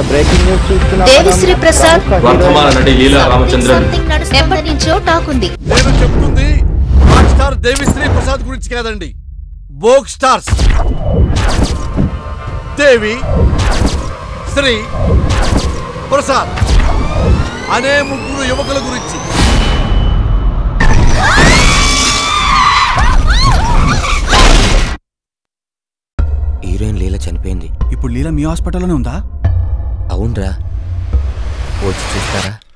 breaking news చూస్తున్నాం దేవిశ్రీ ప్రసాద్ వర్ధమాన నటి లీలా రామచంద్రన్ ఎప్పటి నుంచో టాక్ ఉంది నేను చెప్తుంది రాక్ స్టార్ దేవిశ్రీ ప్రసాద్ గురించి కాదండి బోక్ స్టార్స్ దేవి శ్రీ ప్రసాద్ అనే ముగ్గురు యువకుల గురించి హీరోయిన్ లీల చనిపోయింది ఇప్పుడు లీల మీ హాస్పిటల్లోనే ఉందా అవునరా వచ్చి చూస్తారా